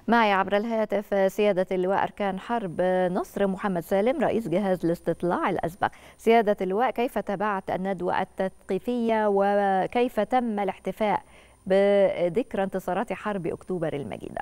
معي عبر الهاتف سيادة اللواء أركان حرب نصر محمد سالم رئيس جهاز الاستطلاع الأسبق سيادة اللواء كيف تابعت الندوة التثقيفية وكيف تم الاحتفاء بذكرى انتصارات حرب أكتوبر المجيدة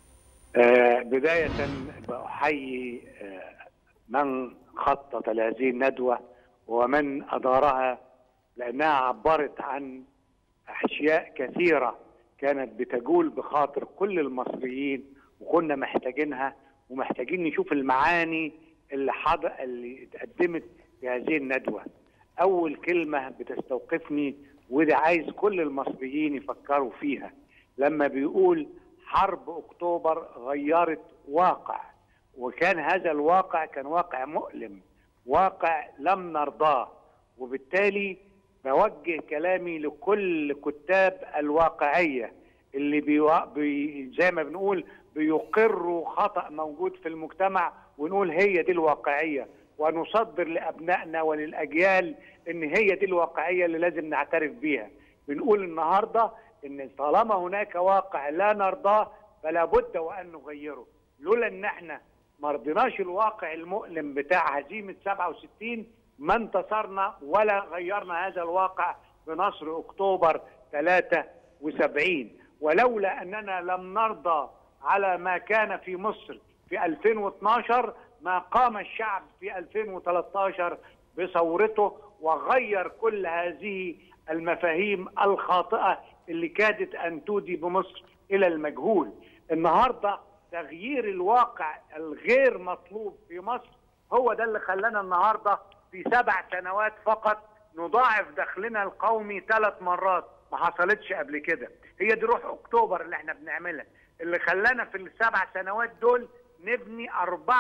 آه بداية بأحيي آه من خطط لهذه الندوة ومن أدارها لأنها عبرت عن أشياء كثيرة كانت بتجول بخاطر كل المصريين وكنا محتاجينها ومحتاجين نشوف المعاني اللي حض... اللي اتقدمت في هذه الندوه. اول كلمه بتستوقفني وده عايز كل المصريين يفكروا فيها لما بيقول حرب اكتوبر غيرت واقع وكان هذا الواقع كان واقع مؤلم واقع لم نرضاه وبالتالي بوجه كلامي لكل كتاب الواقعيه اللي بيو... بي... زي ما بنقول بيقروا خطا موجود في المجتمع ونقول هي دي الواقعيه ونصدر لابنائنا وللاجيال ان هي دي الواقعيه اللي لازم نعترف بيها بنقول النهارده ان طالما هناك واقع لا نرضاه فلا بد وان نغيره لولا ان احنا ما رضيناش الواقع المؤلم بتاع هزيمه 67 ما انتصرنا ولا غيرنا هذا الواقع بنصر اكتوبر 73 ولولا اننا لم نرضى على ما كان في مصر في 2012 ما قام الشعب في 2013 بثورته وغير كل هذه المفاهيم الخاطئه اللي كادت ان تودي بمصر الى المجهول. النهارده تغيير الواقع الغير مطلوب في مصر هو ده اللي خلانا النهارده في سبع سنوات فقط نضاعف دخلنا القومي ثلاث مرات ما حصلتش قبل كده هي دي روح اكتوبر اللي احنا بنعملها اللي خلانا في السبع سنوات دول نبني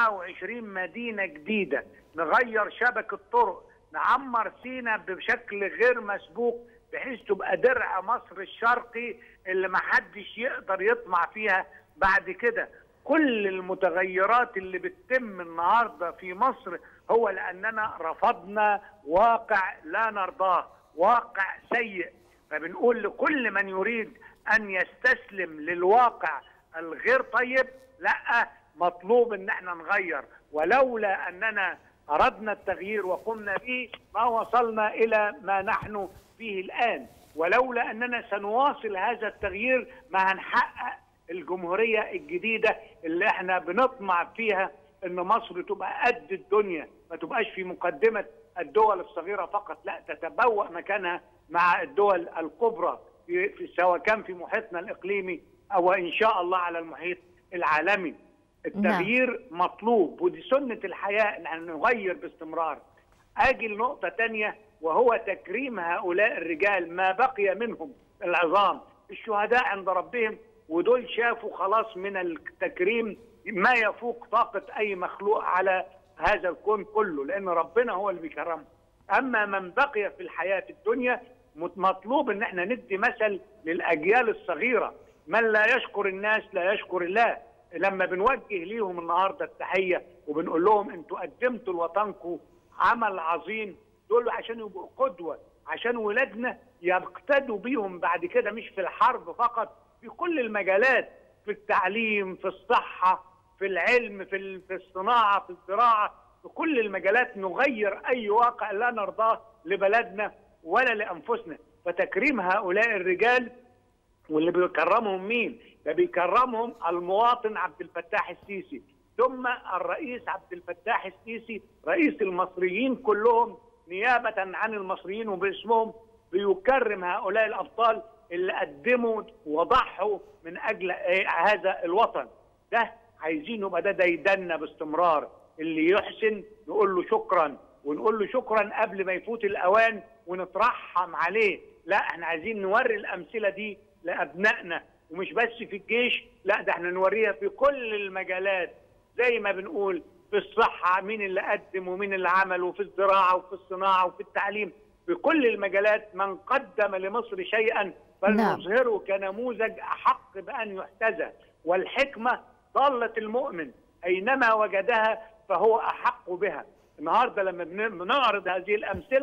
24 مدينه جديده نغير شبكه طرق نعمر سينا بشكل غير مسبوق بحيث تبقى درع مصر الشرقي اللي ما حدش يقدر يطمع فيها بعد كده كل المتغيرات اللي بتتم النهارده في مصر هو لاننا رفضنا واقع لا نرضاه واقع سيء فبنقول لكل من يريد ان يستسلم للواقع الغير طيب لا مطلوب ان احنا نغير ولولا اننا اردنا التغيير وقمنا به ما وصلنا الى ما نحن فيه الان ولولا اننا سنواصل هذا التغيير ما هنحقق الجمهوريه الجديده اللي احنا بنطمع فيها ان مصر تبقى قد الدنيا ما تبقاش في مقدمه الدول الصغيره فقط لا تتبوأ مكانها مع الدول الكبرى في, في سواء كان في محيطنا الاقليمي او ان شاء الله على المحيط العالمي التغيير نعم. مطلوب ودي سنه الحياه ان نغير باستمرار اجي لنقطه ثانيه وهو تكريم هؤلاء الرجال ما بقي منهم العظام الشهداء عند ربهم ودول شافوا خلاص من التكريم ما يفوق طاقة أي مخلوق على هذا الكون كله لأن ربنا هو اللي بيكرمه أما من بقي في الحياة الدنيا مطلوب ان احنا ندي مثل للاجيال الصغيره من لا يشكر الناس لا يشكر الله لما بنوجه ليهم النهارده التحيه وبنقول لهم انتوا قدمتوا لوطنكم عمل عظيم دول عشان يبقوا قدوه عشان ولادنا يقتدوا بيهم بعد كده مش في الحرب فقط في كل المجالات في التعليم في الصحه في العلم في في الصناعه في الزراعه في كل المجالات نغير اي واقع لا نرضاه لبلدنا ولا لانفسنا فتكريم هؤلاء الرجال واللي بيكرمهم مين؟ ده بيكرمهم المواطن عبد الفتاح السيسي ثم الرئيس عبد الفتاح السيسي رئيس المصريين كلهم نيابه عن المصريين وباسمهم بيكرم هؤلاء الابطال اللي قدموا وضحوا من اجل هذا الوطن ده عايزين يبقى ده ديدنا باستمرار اللي يحسن نقول له شكرا ونقول له شكرا قبل ما يفوت الاوان ونترحم عليه لا احنا عايزين نوري الامثله دي لابنائنا ومش بس في الجيش لا ده احنا نوريها في كل المجالات زي ما بنقول في الصحه مين اللي قدم ومين اللي عمل وفي الزراعه وفي الصناعه وفي التعليم في كل المجالات من قدم لمصر شيئا فلنظهره كنموذج احق بان يحتذى والحكمه ضاله المؤمن اينما وجدها فهو احق بها النهارده لما بنعرض هذه الامثله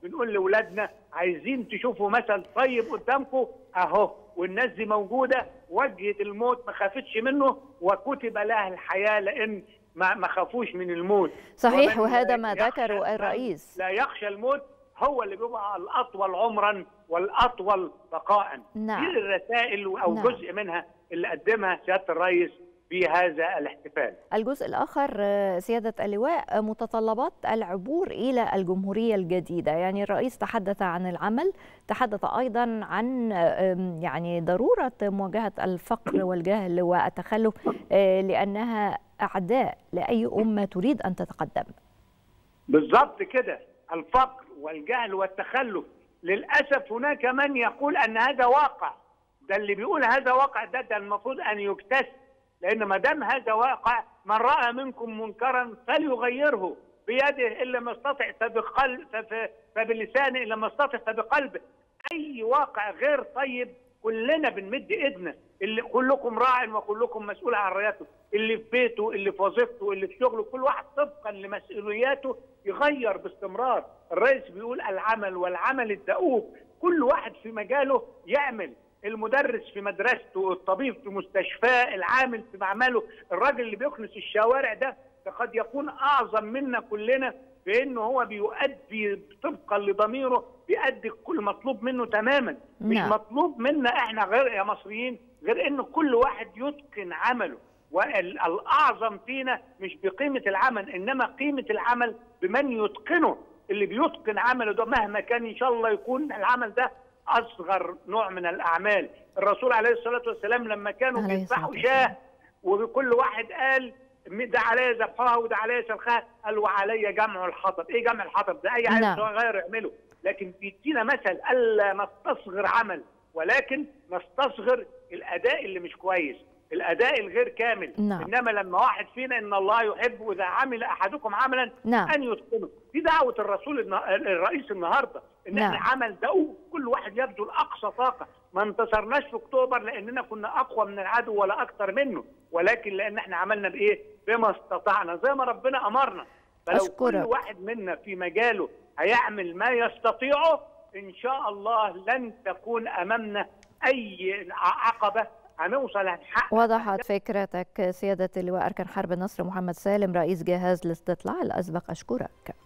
بنقول لاولادنا عايزين تشوفوا مثل طيب قدامكم اهو والناس دي موجوده وجهت الموت ما خافتش منه وكتب لها الحياه لان ما ما خافوش من الموت صحيح ومن وهذا ما يخشى ذكره الموت الرئيس لا يخشى الموت هو اللي بيبقى الاطول عمرا والاطول بقاء نعم. دي الرسائل او نعم. جزء منها اللي قدمها سياده الرئيس في هذا الاحتفال الجزء الآخر آه، سيادة اللواء آه، متطلبات العبور إلى الجمهورية الجديدة يعني الرئيس تحدث عن العمل تحدث أيضا عن آه، آم، يعني ضرورة مواجهة الفقر والجهل والتخلف آه، لأنها أعداء لأي أمة تريد أن تتقدم بالضبط كده الفقر والجهل والتخلف للاسف هناك من يقول ان هذا واقع ده اللي بيقول هذا واقع ده ده المفروض ان يكتسب لان ما دام هذا واقع من راى منكم منكرا فليغيره بيده ان لم يستطع فبقلب فف- فبلسانه ان لم يستطع فبقلبه اي واقع غير طيب كلنا بنمد ايدنا اللي كلكم راع وكلكم مسؤول عن رعيته اللي في بيته اللي في وظيفته اللي في شغله كل واحد طبقا لمسؤولياته يغير باستمرار الرئيس بيقول العمل والعمل الدؤوب كل واحد في مجاله يعمل المدرس في مدرسته الطبيب في مستشفاه العامل في معمله الراجل اللي بيكنس الشوارع ده قد يكون اعظم منا كلنا بانه هو بيؤدي طبقا لضميره بيؤدي كل مطلوب منه تماما مش نعم. مطلوب منا احنا غير يا مصريين غير ان كل واحد يتقن عمله والاعظم فينا مش بقيمه العمل انما قيمه العمل بمن يتقنه اللي بيتقن عمله ده مهما كان ان شاء الله يكون العمل ده اصغر نوع من الاعمال الرسول عليه الصلاه والسلام لما كانوا عليه بيذبحوا الصلاة شاه وكل واحد قال ده عليا ذبحها وده عليا سلخها قال وعلي جمع الحطب ايه جمع الحطب ده اي عيل نعم. صغير يعمله لكن بيدينا مثل الا نستصغر عمل ولكن نستصغر الاداء اللي مش كويس الاداء الغير كامل نعم. انما لما واحد فينا ان الله يحب اذا عمل احدكم عملا نعم. ان يتقنه دي دعوه الرسول النا- الرئيس النهارده ان نعم. احنا عمل دؤوب كل واحد يبذل اقصى طاقه ما انتصرناش في اكتوبر لاننا كنا اقوى من العدو ولا اكثر منه ولكن لان احنا عملنا بايه بما استطعنا زي ما ربنا امرنا فلو أشكرك. كل واحد منا في مجاله هيعمل ما يستطيعه ان شاء الله لن تكون امامنا اي عقبه هنوصل هنحقق وضحت فكرتك سيادة اللواء أركان حرب النصر محمد سالم رئيس جهاز الاستطلاع الأسبق أشكرك